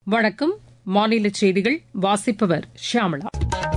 வணக்கம் மாநில செய்திகள் வாசிப்பவர் ஷியாமளா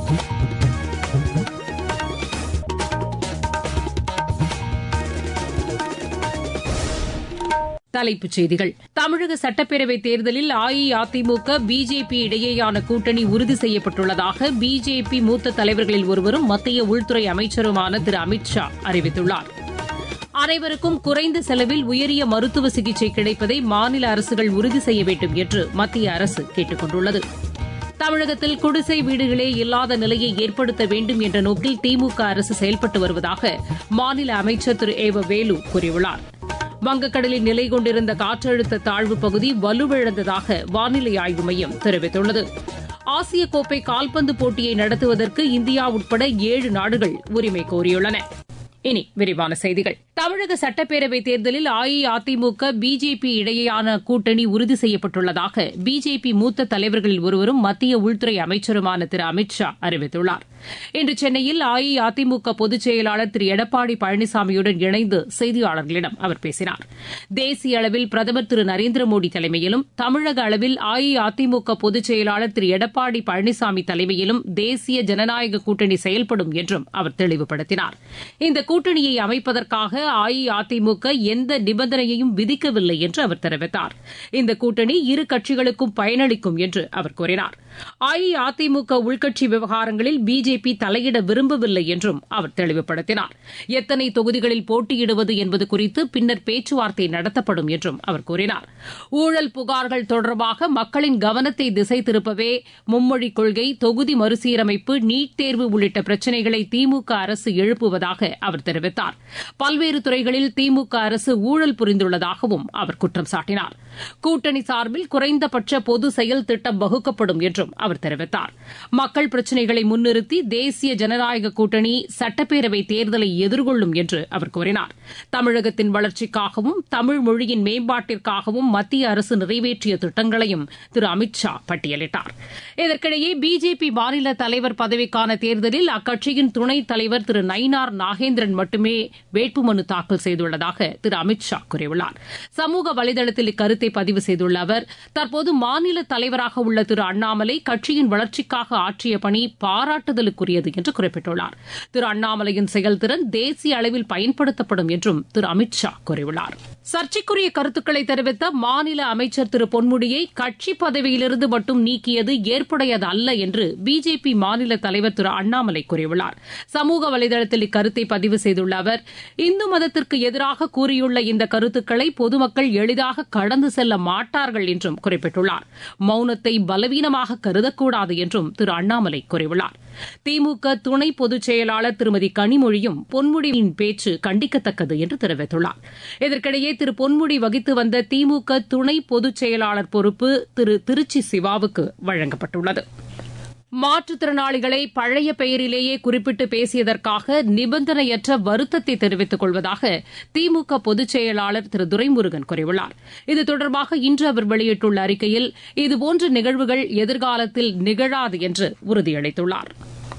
தலைப்புச் செய்திகள் தமிழக சட்டப்பேரவைத் தேர்தலில் அஇஅதிமுக பிஜேபி இடையேயான கூட்டணி உறுதி செய்யப்பட்டுள்ளதாக பிஜேபி மூத்த தலைவர்களில் ஒருவரும் மத்திய உள்துறை அமைச்சருமான திரு அமித் ஷா அறிவித்துள்ளார் அனைவருக்கும் குறைந்த செலவில் உயரிய மருத்துவ சிகிச்சை கிடைப்பதை மாநில அரசுகள் உறுதி செய்ய வேண்டும் என்று மத்திய அரசு கேட்டுக் கொண்டுள்ளது தமிழகத்தில் குடிசை வீடுகளே இல்லாத நிலையை ஏற்படுத்த வேண்டும் என்ற நோக்கில் திமுக அரசு செயல்பட்டு வருவதாக மாநில அமைச்சர் திரு ஏ வ வேலு கூறியுள்ளார் வங்கக்கடலில் நிலை கொண்டிருந்த காற்றழுத்த தாழ்வு பகுதி வலுவிழந்ததாக வானிலை ஆய்வு மையம் தெரிவித்துள்ளது ஆசிய கோப்பை கால்பந்து போட்டியை நடத்துவதற்கு இந்தியா உட்பட ஏழு நாடுகள் உரிமை கோரியுள்ளன இனி விரிவான செய்திகள் தமிழக சட்டப்பேரவைத் தேர்தலில் அஇஅதிமுக பிஜேபி இடையேயான கூட்டணி உறுதி செய்யப்பட்டுள்ளதாக பிஜேபி மூத்த தலைவர்களில் ஒருவரும் மத்திய உள்துறை அமைச்சருமான திரு அமித் ஷா அறிவித்துள்ளார் இன்று சென்னையில் அஇஅதிமுக பொதுச் செயலாளர் திரு எடப்பாடி பழனிசாமியுடன் இணைந்து செய்தியாளர்களிடம் அவர் பேசினார் தேசிய அளவில் பிரதமர் திரு நரேந்திர மோடி தலைமையிலும் தமிழக அளவில் அஇஅதிமுக பொதுச் செயலாளர் திரு எடப்பாடி பழனிசாமி தலைமையிலும் தேசிய ஜனநாயக கூட்டணி செயல்படும் என்றும் அவர் தெளிவுபடுத்தினார் இந்த கூட்டணியை அமைப்பதற்காக அஇஅதிமுக எந்த நிபந்தனையையும் விதிக்கவில்லை என்று அவர் தெரிவித்தார் இந்த கூட்டணி இரு கட்சிகளுக்கும் பயனளிக்கும் என்று அவர் கூறினார் அஇஅதிமுக உள்கட்சி விவகாரங்களில் பிஜேபி தலையிட விரும்பவில்லை என்றும் அவர் தெளிவுபடுத்தினார் எத்தனை தொகுதிகளில் போட்டியிடுவது என்பது குறித்து பின்னர் பேச்சுவார்த்தை நடத்தப்படும் என்றும் அவர் கூறினார் ஊழல் புகார்கள் தொடர்பாக மக்களின் கவனத்தை திசை திருப்பவே மும்மொழிக் கொள்கை தொகுதி மறுசீரமைப்பு நீட் தேர்வு உள்ளிட்ட பிரச்சினைகளை திமுக அரசு எழுப்புவதாக அவர் தெரிவித்தார் பல்வேறு துறைகளில் திமுக அரசு ஊழல் புரிந்துள்ளதாகவும் அவர் குற்றம் சாட்டினார் கூட்டணி சார்பில் குறைந்தபட்ச பொது செயல் திட்டம் வகுக்கப்படும் என்றும் அவர் தெரிவித்தார் மக்கள் பிரச்சினைகளை முன்னிறுத்தி தேசிய ஜனநாயக கூட்டணி சட்டப்பேரவை தேர்தலை எதிர்கொள்ளும் என்று அவர் கூறினார் தமிழகத்தின் வளர்ச்சிக்காகவும் தமிழ் மொழியின் மேம்பாட்டிற்காகவும் மத்திய அரசு நிறைவேற்றிய திட்டங்களையும் திரு அமித் ஷா பட்டியலிட்டார் இதற்கிடையே பிஜேபி மாநில தலைவர் பதவிக்கான தேர்தலில் அக்கட்சியின் துணைத் தலைவர் திரு நயினார் நாகேந்திரன் மட்டுமே வேட்புமனு தாக்கல் செய்துள்ளதாக திரு அமித் ஷா கூறியுள்ளார் சமூக வலைதளத்தில் இக்கருத்தை பதிவு செய்துள்ள அவர் தற்போது மாநில தலைவராக உள்ள திரு அண்ணாமலை கட்சியின் வளர்ச்சிக்காக ஆற்றிய பணி பாராட்டுதலுக்குரியது என்று குறிப்பிட்டுள்ளார் திரு அண்ணாமலையின் செயல்திறன் தேசிய அளவில் பயன்படுத்தப்படும் என்றும் திரு அமித் ஷா கூறியுள்ளார் சர்ச்சைக்குரிய கருத்துக்களை தெரிவித்த மாநில அமைச்சர் திரு பொன்முடியை கட்சி பதவியிலிருந்து மட்டும் நீக்கியது ஏற்புடையது அல்ல என்று பிஜேபி மாநில தலைவர் திரு அண்ணாமலை கூறியுள்ளார் சமூக வலைதளத்தில் இக்கருத்தை பதிவு செய்துள்ள அவர் இந்து மதத்திற்கு எதிராக கூறியுள்ள இந்த கருத்துக்களை பொதுமக்கள் எளிதாக கடந்து செல்ல மாட்டார்கள் என்றும் குறிப்பிட்டுள்ளார் மௌனத்தை பலவீனமாக கருதக்கூடாது என்றும் திரு அண்ணாமலை கூறியுள்ளார் திமுக துணை பொதுச் செயலாளர் திருமதி கனிமொழியும் பொன்முடியின் பேச்சு கண்டிக்கத்தக்கது என்று தெரிவித்துள்ளார் இதற்கிடையே திரு பொன்முடி வகித்து வந்த திமுக துணை பொதுச் செயலாளர் பொறுப்பு திரு திருச்சி சிவாவுக்கு வழங்கப்பட்டுள்ளது மாற்றுத்திறனாளிகளை பழைய பெயரிலேயே குறிப்பிட்டு பேசியதற்காக நிபந்தனையற்ற வருத்தத்தை தெரிவித்துக் கொள்வதாக திமுக பொதுச் செயலாளர் திரு துரைமுருகன் கூறியுள்ளார் இது தொடர்பாக இன்று அவர் வெளியிட்டுள்ள அறிக்கையில் இதுபோன்ற நிகழ்வுகள் எதிர்காலத்தில் நிகழாது என்று உறுதியளித்துள்ளார்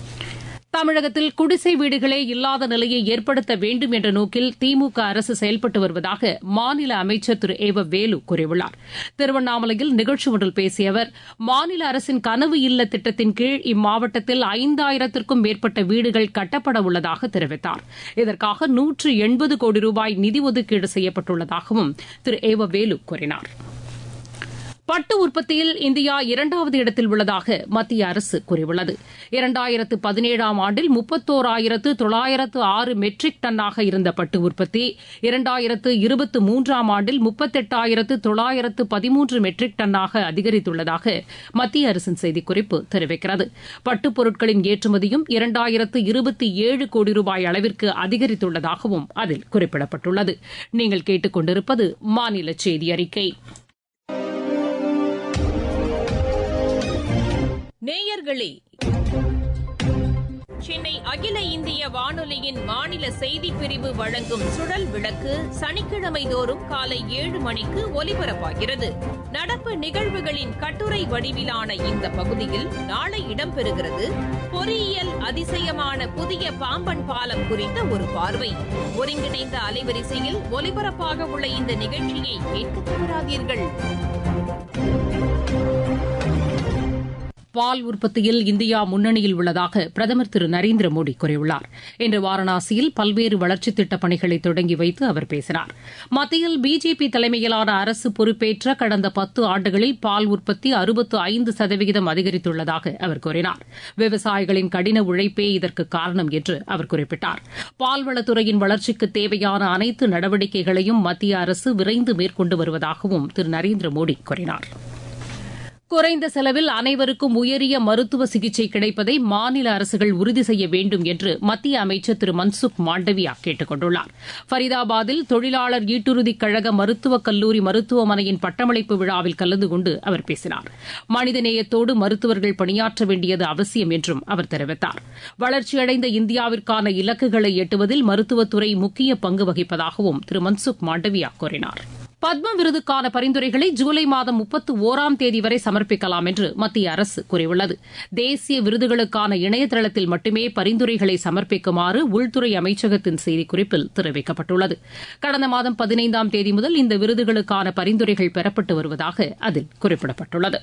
தமிழகத்தில் குடிசை வீடுகளே இல்லாத நிலையை ஏற்படுத்த வேண்டும் என்ற நோக்கில் திமுக அரசு செயல்பட்டு வருவதாக மாநில அமைச்சர் திரு ஏ வ வேலு கூறியுள்ளார் திருவண்ணாமலையில் நிகழ்ச்சி ஒன்றில் பேசிய அவர் மாநில அரசின் கனவு இல்ல திட்டத்தின் கீழ் இம்மாவட்டத்தில் ஐந்தாயிரத்திற்கும் மேற்பட்ட வீடுகள் கட்டப்பட உள்ளதாக தெரிவித்தார் இதற்காக நூற்று எண்பது கோடி ரூபாய் நிதி ஒதுக்கீடு செய்யப்பட்டுள்ளதாகவும் திரு ஏ வ வேலு கூறினார் பட்டு உற்பத்தியில் இந்தியா இரண்டாவது இடத்தில் உள்ளதாக மத்திய அரசு கூறியுள்ளது இரண்டாயிரத்து பதினேழாம் ஆண்டில் முப்பத்தோராயிரத்து தொள்ளாயிரத்து ஆறு மெட்ரிக் டன்னாக இருந்த பட்டு உற்பத்தி இரண்டாயிரத்து இருபத்தி மூன்றாம் ஆண்டில் முப்பத்தெட்டாயிரத்து தொள்ளாயிரத்து பதிமூன்று மெட்ரிக் டன்னாக அதிகரித்துள்ளதாக மத்திய அரசின் செய்திக்குறிப்பு தெரிவிக்கிறது பட்டுப் பொருட்களின் ஏற்றுமதியும் இரண்டாயிரத்து இருபத்தி ஏழு கோடி ரூபாய் அளவிற்கு அதிகரித்துள்ளதாகவும் அதில் குறிப்பிடப்பட்டுள்ளது நீங்கள் கேட்டுக் கொண்டிருப்பது மாநில செய்தி அறிக்கை நேயர்களே சென்னை அகில இந்திய வானொலியின் மாநில செய்திப் பிரிவு வழங்கும் சுழல் விளக்கு சனிக்கிழமை தோறும் காலை ஏழு மணிக்கு ஒலிபரப்பாகிறது நடப்பு நிகழ்வுகளின் கட்டுரை வடிவிலான இந்த பகுதியில் நாளை இடம்பெறுகிறது பொறியியல் அதிசயமான புதிய பாம்பன் பாலம் குறித்த ஒரு பார்வை ஒருங்கிணைந்த அலைவரிசையில் ஒலிபரப்பாக உள்ள இந்த நிகழ்ச்சியை கேட்க தவறாதீர்கள் பால் உற்பத்தியில் இந்தியா முன்னணியில் உள்ளதாக பிரதமர் திரு நரேந்திர மோடி கூறியுள்ளார் இன்று வாரணாசியில் பல்வேறு வளர்ச்சித் திட்டப் பணிகளை தொடங்கி வைத்து அவர் பேசினார் மத்தியில் பிஜேபி தலைமையிலான அரசு பொறுப்பேற்ற கடந்த பத்து ஆண்டுகளில் பால் உற்பத்தி அறுபத்து ஐந்து சதவிகிதம் அதிகரித்துள்ளதாக அவர் கூறினார் விவசாயிகளின் கடின உழைப்பே இதற்கு காரணம் என்று அவர் குறிப்பிட்டார் பால்வளத்துறையின் வளர்ச்சிக்கு தேவையான அனைத்து நடவடிக்கைகளையும் மத்திய அரசு விரைந்து மேற்கொண்டு வருவதாகவும் திரு நரேந்திர மோடி கூறினார் குறைந்த செலவில் அனைவருக்கும் உயரிய மருத்துவ சிகிச்சை கிடைப்பதை மாநில அரசுகள் உறுதி செய்ய வேண்டும் என்று மத்திய அமைச்சர் திரு மன்சுக் மாண்டவியா கேட்டுக் கொண்டுள்ளார் ஃபரிதாபாத்தில் தொழிலாளர் ஈட்டுறுதிக் கழக மருத்துவக் கல்லூரி மருத்துவமனையின் பட்டமளிப்பு விழாவில் கலந்து கொண்டு அவர் பேசினார் மனிதநேயத்தோடு மருத்துவர்கள் பணியாற்ற வேண்டியது அவசியம் என்றும் அவர் தெரிவித்தார் வளர்ச்சியடைந்த இந்தியாவிற்கான இலக்குகளை எட்டுவதில் மருத்துவத்துறை முக்கிய பங்கு வகிப்பதாகவும் திரு மன்சுக் மாண்டவியா கூறினார் பத்ம விருதுக்கான பரிந்துரைகளை ஜூலை மாதம் முப்பத்து ஓராம் தேதி வரை சமர்ப்பிக்கலாம் என்று மத்திய அரசு கூறியுள்ளது தேசிய விருதுகளுக்கான இணையதளத்தில் மட்டுமே பரிந்துரைகளை சமர்ப்பிக்குமாறு உள்துறை அமைச்சகத்தின் செய்திக்குறிப்பில் தெரிவிக்கப்பட்டுள்ளது கடந்த மாதம் பதினைந்தாம் தேதி முதல் இந்த விருதுகளுக்கான பரிந்துரைகள் பெறப்பட்டு வருவதாக அதில் குறிப்பிடப்பட்டுள்ளது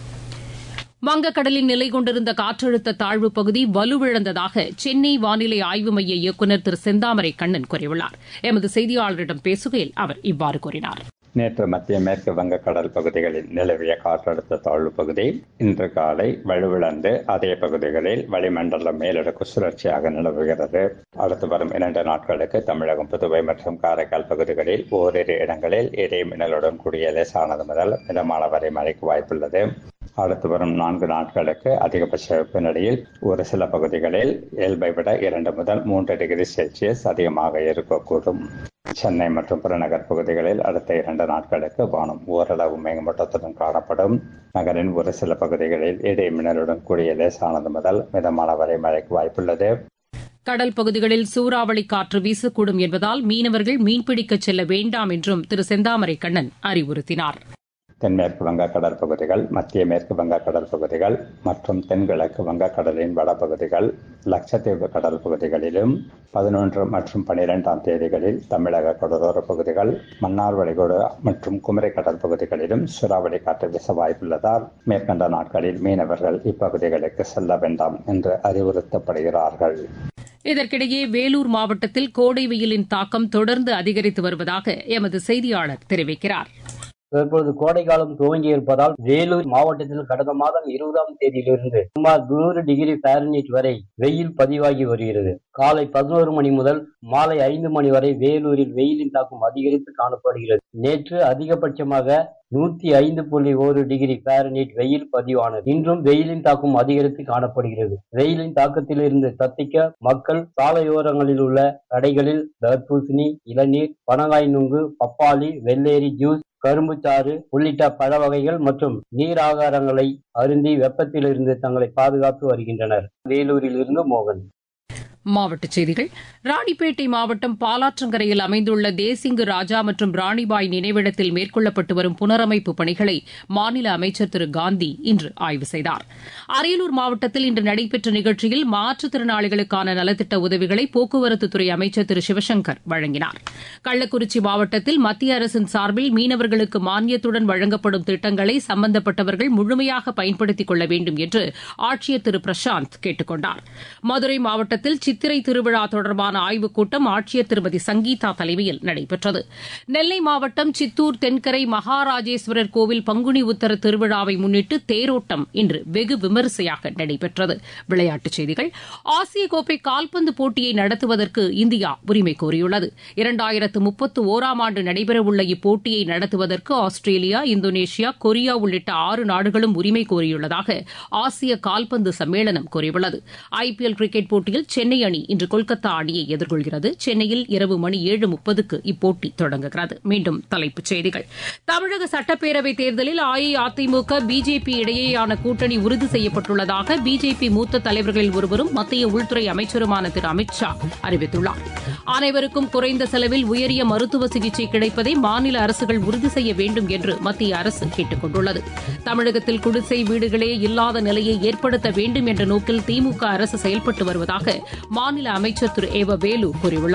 வங்கக்கடலில் நிலை கொண்டிருந்த காற்றழுத்த தாழ்வு பகுதி வலுவிழந்ததாக சென்னை வானிலை ஆய்வு மைய இயக்குநர் திரு செந்தாமரை கண்ணன் கூறியுள்ளார் எமது செய்தியாளரிடம் பேசுகையில் அவர் இவ்வாறு கூறினார் நேற்று மத்திய மேற்கு வங்கக்கடல் பகுதிகளில் நிலவிய காற்றழுத்த தாழ்வு பகுதி இன்று காலை வலுவிழந்து அதே பகுதிகளில் வளிமண்டல மேலடுக்கு சுழற்சியாக நிலவுகிறது அடுத்து வரும் இரண்டு நாட்களுக்கு தமிழகம் புதுவை மற்றும் காரைக்கால் பகுதிகளில் ஓரிரு இடங்களில் இடி மின்னலுடன் கூடிய லேசானது முதல் மிதமான வரை மழைக்கு வாய்ப்புள்ளது அடுத்து வரும் நான்கு நாட்களுக்கு அதிகபட்ச வெப்பநிலையில் ஒரு சில பகுதிகளில் இயல்பை விட இரண்டு முதல் மூன்று டிகிரி செல்சியஸ் அதிகமாக இருக்கக்கூடும் சென்னை மற்றும் புறநகர் பகுதிகளில் அடுத்த இரண்டு நாட்களுக்கு வானம் ஓரளவு மேகமூட்டத்துடன் காணப்படும் நகரின் ஒரு சில பகுதிகளில் இடி மின்னலுடன் கூடிய லேசானது முதல் மிதமான வரை மழைக்கு வாய்ப்புள்ளது கடல் பகுதிகளில் சூறாவளி காற்று வீசக்கூடும் என்பதால் மீனவர்கள் மீன்பிடிக்கச் செல்ல வேண்டாம் என்றும் திரு செந்தாமரை கண்ணன் அறிவுறுத்தினார் தென்மேற்கு வங்கக்கடல் பகுதிகள் மத்திய மேற்கு வங்கக்கடல் பகுதிகள் மற்றும் தென்கிழக்கு வங்கக்கடலின் வடபகுதிகள் லட்சத்தீவு கடல் பகுதிகளிலும் பதினொன்று மற்றும் பனிரெண்டாம் தேதிகளில் தமிழக கடலோர பகுதிகள் மன்னார் வளைகுடா மற்றும் குமரி கடல் பகுதிகளிலும் சூறாவளி காற்று வீச வாய்ப்புள்ளதால் மேற்கண்ட நாட்களில் மீனவர்கள் இப்பகுதிகளுக்கு செல்ல வேண்டாம் என்று அறிவுறுத்தப்படுகிறார்கள் இதற்கிடையே வேலூர் மாவட்டத்தில் கோடை வெயிலின் தாக்கம் தொடர்ந்து அதிகரித்து வருவதாக எமது செய்தியாளர் தெரிவிக்கிறார் தற்பொழுது கோடை காலம் துவங்கி இருப்பதால் வேலூர் மாவட்டத்தில் கடந்த மாதம் இருபதாம் தேதியிலிருந்து சுமார் நூறு டிகிரி பாரன்ஹீட் வரை வெயில் பதிவாகி வருகிறது காலை பதினோரு மணி முதல் மாலை ஐந்து மணி வரை வேலூரில் வெயிலின் தாக்கம் அதிகரித்து காணப்படுகிறது நேற்று அதிகபட்சமாக நூத்தி ஐந்து புள்ளி ஒரு டிகிரி பாரன்ஹீட் வெயில் பதிவானது இன்றும் வெயிலின் தாக்கம் அதிகரித்து காணப்படுகிறது வெயிலின் தாக்கத்திலிருந்து தப்பிக்க மக்கள் சாலையோரங்களில் உள்ள கடைகளில் தர்பூசணி இளநீர் பனங்காய் நுங்கு பப்பாளி வெள்ளேரி ஜூஸ் கரும்புச்சாறு உள்ளிட்ட பழ வகைகள் மற்றும் நீர் ஆகாரங்களை அருந்தி வெப்பத்திலிருந்து தங்களை பாதுகாத்து வருகின்றனர் வேலூரில் இருந்து மோகன் மாவட்டச் செய்திகள் ராணிப்பேட்டை மாவட்டம் பாலாற்றங்கரையில் அமைந்துள்ள தேசிங்கு ராஜா மற்றும் ராணிபாய் நினைவிடத்தில் மேற்கொள்ளப்பட்டு வரும் புனரமைப்பு பணிகளை மாநில அமைச்சர் திரு காந்தி இன்று ஆய்வு செய்தார் அரியலூர் மாவட்டத்தில் இன்று நடைபெற்ற நிகழ்ச்சியில் மாற்றுத்திறனாளிகளுக்கான நலத்திட்ட உதவிகளை போக்குவரத்துத்துறை அமைச்சர் திரு சிவசங்கர் வழங்கினார் கள்ளக்குறிச்சி மாவட்டத்தில் மத்திய அரசின் சார்பில் மீனவர்களுக்கு மானியத்துடன் வழங்கப்படும் திட்டங்களை சம்பந்தப்பட்டவர்கள் முழுமையாக பயன்படுத்திக் கொள்ள வேண்டும் என்று ஆட்சியர் திரு பிரசாந்த் கேட்டுக் கொண்டார் மதுரை மாவட்டத்தில் சித்திரை திருவிழா தொடர்பான ஆய்வுக் கூட்டம் ஆட்சியர் திருமதி சங்கீதா தலைமையில் நடைபெற்றது நெல்லை மாவட்டம் சித்தூர் தென்கரை மகாராஜேஸ்வரர் கோவில் பங்குனி உத்தர திருவிழாவை முன்னிட்டு தேரோட்டம் இன்று வெகு விமரிசையாக நடைபெற்றது விளையாட்டுச் செய்திகள் ஆசிய கோப்பை கால்பந்து போட்டியை நடத்துவதற்கு இந்தியா உரிமை கோரியுள்ளது இரண்டாயிரத்து முப்பத்து ஓராம் ஆண்டு நடைபெறவுள்ள இப்போட்டியை நடத்துவதற்கு ஆஸ்திரேலியா இந்தோனேஷியா கொரியா உள்ளிட்ட ஆறு நாடுகளும் உரிமை கோரியுள்ளதாக ஆசிய கால்பந்து சம்மேளனம் கூறியுள்ளது ஐபிஎல் கிரிக்கெட் போட்டியில் சென்னை அணி இன்று கொல்கத்தா அணியை எதிர்கொள்கிறது சென்னையில் இரவு மணி ஏழு முப்பதுக்கு இப்போட்டி தொடங்குகிறது மீண்டும் தலைப்புச் செய்திகள் தமிழக சட்டப்பேரவைத் தேர்தலில் அஇஅதிமுக பிஜேபி இடையேயான கூட்டணி உறுதி செய்யப்பட்டுள்ளதாக பிஜேபி மூத்த தலைவர்களில் ஒருவரும் மத்திய உள்துறை அமைச்சருமான திரு அமித் ஷா அறிவித்துள்ளார் அனைவருக்கும் குறைந்த செலவில் உயரிய மருத்துவ சிகிச்சை கிடைப்பதை மாநில அரசுகள் உறுதி செய்ய வேண்டும் என்று மத்திய அரசு கேட்டுக் கொண்டுள்ளது தமிழகத்தில் குடிசை வீடுகளே இல்லாத நிலையை ஏற்படுத்த வேண்டும் என்ற நோக்கில் திமுக அரசு செயல்பட்டு வருவதாக மாநில அமைச்சர் திரு ஏவ வேலு கூறியுள்ளார்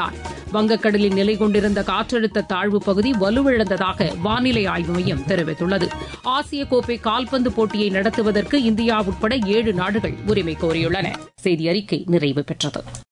வங்கக்கடலில் நிலை கொண்டிருந்த காற்றழுத்த தாழ்வு பகுதி வலுவிழந்ததாக வானிலை ஆய்வு மையம் தெரிவித்துள்ளது ஆசிய கோப்பை கால்பந்து போட்டியை நடத்துவதற்கு இந்தியா உட்பட ஏழு நாடுகள் உரிமை கோரியுள்ளன செய்தி அறிக்கை நிறைவு பெற்றது